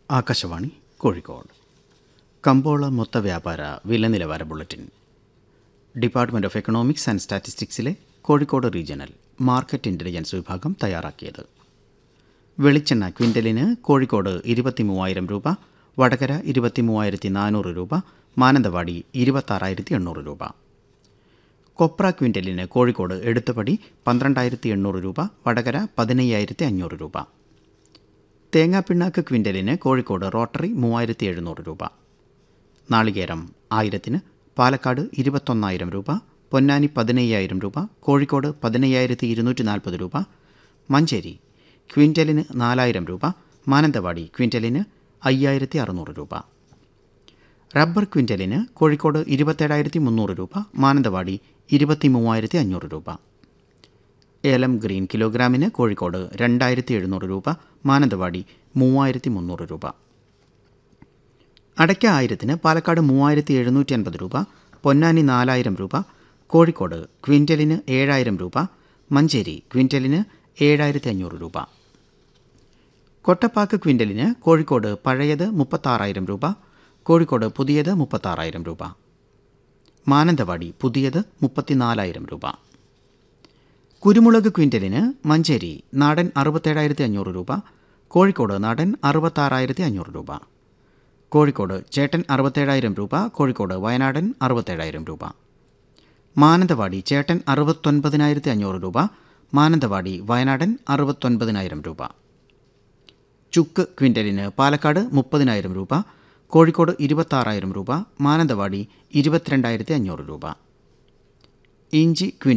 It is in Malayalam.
ആകാശവാണി കോഴിക്കോട് കമ്പോള മൊത്ത വ്യാപാര വില നിലവാര bulletin department of economics and സ്റ്റാറ്റിസ്റ്റിക്സിലെ കോഴിക്കോട് റീജിയണൽ മാർക്കറ്റ് ഇൻ്റലിജൻസ് വിഭാഗം തയ്യാറാക്കിയത് വെളിച്ചെണ്ണ ക്വിൻ്റലിന് കോഴിക്കോട് ഇരുപത്തി മൂവായിരം രൂപ വടകര ഇരുപത്തി മൂവായിരത്തി നാനൂറ് രൂപ മാനന്തവാടി ഇരുപത്താറായിരത്തി എണ്ണൂറ് രൂപ കൊപ്ര ക്വിൻ്റലിന് കോഴിക്കോട് എടുത്തുപടി പന്ത്രണ്ടായിരത്തി എണ്ണൂറ് രൂപ വടകര പതിനയ്യായിരത്തി അഞ്ഞൂറ് രൂപ തേങ്ങാപ്പിണ്ണാക്ക് ക്വിൻ്റലിന് കോഴിക്കോട് റോട്ടറി മൂവായിരത്തി എഴുന്നൂറ് രൂപ നാളികേരം ആയിരത്തിന് പാലക്കാട് ഇരുപത്തൊന്നായിരം രൂപ പൊന്നാനി പതിനയ്യായിരം രൂപ കോഴിക്കോട് പതിനയ്യായിരത്തി ഇരുന്നൂറ്റി നാൽപ്പത് രൂപ മഞ്ചേരി ക്വിൻ്റലിന് നാലായിരം രൂപ മാനന്തവാടി ക്വിൻ്റലിന് അയ്യായിരത്തി അറുന്നൂറ് രൂപ റബ്ബർ ക്വിൻ്റലിന് കോഴിക്കോട് ഇരുപത്തേഴായിരത്തി മുന്നൂറ് രൂപ മാനന്തവാടി ഇരുപത്തി മൂവായിരത്തി അഞ്ഞൂറ് രൂപ ഏലം ഗ്രീൻ കിലോഗ്രാമിന് കോഴിക്കോട് രണ്ടായിരത്തി എഴുന്നൂറ് രൂപ മാനന്തവാടി മൂവായിരത്തി മുന്നൂറ് രൂപ അടയ്ക്ക ആയിരത്തിന് പാലക്കാട് മൂവായിരത്തി എഴുന്നൂറ്റി അൻപത് രൂപ പൊന്നാനി നാലായിരം രൂപ കോഴിക്കോട് ക്വിൻ്റലിന് ഏഴായിരം രൂപ മഞ്ചേരി ക്വിൻ്റലിന് ഏഴായിരത്തി അഞ്ഞൂറ് രൂപ കൊട്ടപ്പാക്ക് ക്വിൻ്റലിന് കോഴിക്കോട് പഴയത് മുപ്പത്താറായിരം രൂപ കോഴിക്കോട് പുതിയത് മുപ്പത്താറായിരം രൂപ മാനന്തവാടി പുതിയത് മുപ്പത്തിനാലായിരം രൂപ കുരുമുളക് ക്വിൻ്റലിന് മഞ്ചേരി നാടൻ അറുപത്തേഴായിരത്തി അഞ്ഞൂറ് രൂപ കോഴിക്കോട് നാടൻ അറുപത്താറായിരത്തി അഞ്ഞൂറ് രൂപ കോഴിക്കോട് ചേട്ടൻ അറുപത്തേഴായിരം രൂപ കോഴിക്കോട് വയനാടൻ അറുപത്തേഴായിരം രൂപ മാനന്തവാടി ചേട്ടൻ അറുപത്തൊൻപതിനായിരത്തി അഞ്ഞൂറ് രൂപ മാനന്തവാടി വയനാടൻ അറുപത്തൊൻപതിനായിരം രൂപ ചുക്ക് ക്വിൻ്റലിന് പാലക്കാട് മുപ്പതിനായിരം രൂപ കോഴിക്കോട് ഇരുപത്താറായിരം രൂപ മാനന്തവാടി ഇരുപത്തിരണ്ടായിരത്തി അഞ്ഞൂറ് രൂപ ഇഞ്ചി ക്വിൻ്റൽ